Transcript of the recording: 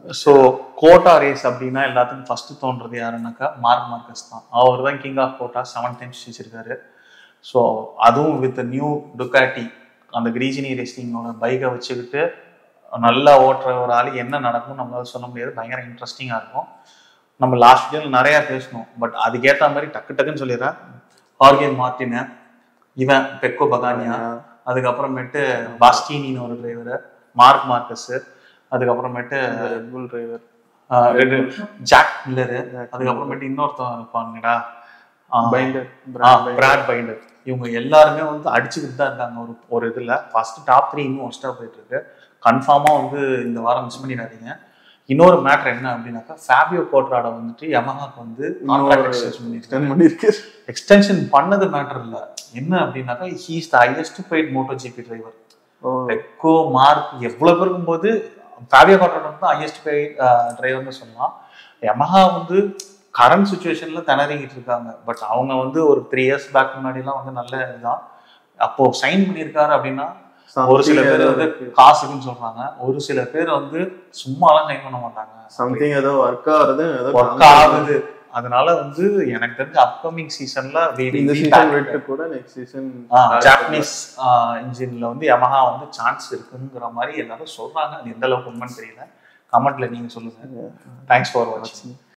so quota race அப்படின்னா எல்லாத்துக்கும் first தோன்றது யாருன்னாக்கா மார்க் மார்க்கஸ் தான் அவர் தான் king of COTA seven times ஜெயிச்சிருக்காரு ஸோ அதுவும் வித் நியூ டுக்காட்டி அந்த கிரீஜினி ரேசிங்கோட பைக்கை வச்சுக்கிட்டு நல்லா ஓட்டுற ஒரு ஆள் என்ன நடக்கும் நம்மளால சொல்ல முடியாது பயங்கர இன்ட்ரெஸ்டிங்காக இருக்கும் நம்ம லாஸ்ட் வீடியோவில் நிறையா பேசணும் பட் அதுக்கேற்ற மாதிரி டக்கு டக்குன்னு சொல்லிடுறேன் ஹார்கே மார்டினு இவன் பெக்கோ பகானியா அதுக்கப்புறமேட்டு பாஸ்டினின்னு ஒரு டிரைவர் மார்க் மார்க்கஸ் அதுக்கப்புறமேட்டு ரெட் புல் டிரைவர் ஆஹ் ரெண்டு ஜாக் மில்லரு அதுக்கப்புறமேட்டு இன்னொருத்தன் இருப்பாங்கடா பைண்டர் பிராட் பைண்டர் இவங்க எல்லாருமே வந்து அடிச்சுக்கிட்டு தான் இருக்காங்க ஒரு ஒரு இதுல ஃபர்ஸ்ட் டாப் த்ரீ இன்னும் ஒஸ்டா போயிட்டு இருக்கு கன்ஃபார்மா வந்து இந்த வாரம் மிஸ் பண்ணிடாதீங்க இன்னொரு மேட்ரு என்ன அப்படின்னாக்கா ஃபேபியோ கோட்ராட வந்துட்டு யமஹாக்கு வந்து கான்ட்ராக்ட் எக்ஸ்டென்ஷன் பண்ணிருக்காங்க எக்ஸ்டெண்ட் பண்ணிருக்கு எக்ஸ்டென்ஷன் பண்ணது மேட்டர் இல்ல என்ன அப்படின்னாக்கா he's the highest paid MotoGP driver ஓ பெக்கோ மார்க் எவ்வளவு இருக்கும்போது ஃபேபியோ காட்ராட் வந்து ஹையஸ்ட் பெய்ட் டிரைவர்னு சொல்லலாம் யமஹா வந்து கரண்ட் சுச்சுவேஷன்ல திணறிக்கிட்டு இருக்காங்க பட் அவங்க வந்து ஒரு த்ரீ இயர்ஸ் பேக் முன்னாடிலாம் வந்து நல்ல இதுதான் அப்போ சைன் பண்ணியிருக்காரு அப்படின்னா ஒரு சில பேர் வந்து காசுக்குன்னு சொல்றாங்க ஒரு சில பேர் வந்து சும்மாலாம் சைன் பண்ண மாட்டாங்க சம்திங் ஏதோ ஒர்க் ஆகுறது ஏதோ ஒர்க் ஆகுது அதனால வந்து எனக்கு தெரிஞ்ச அப்கமிங் சீசன்ல இந்த சீசன் விட்டு கூட நெக்ஸ்ட் சீசன் ஜாப்பனீஸ் இன்ஜின்ல வந்து யமஹா வந்து சான்ஸ் இருக்குங்கிற மாதிரி எல்லாரும் சொல்றாங்க அது எந்த அளவுக்கு உண்மைன்னு தெரியல கமெண்ட்ல நீங்க சொல்லுங்க தேங்க்ஸ் ஃபார் வாட்சிங்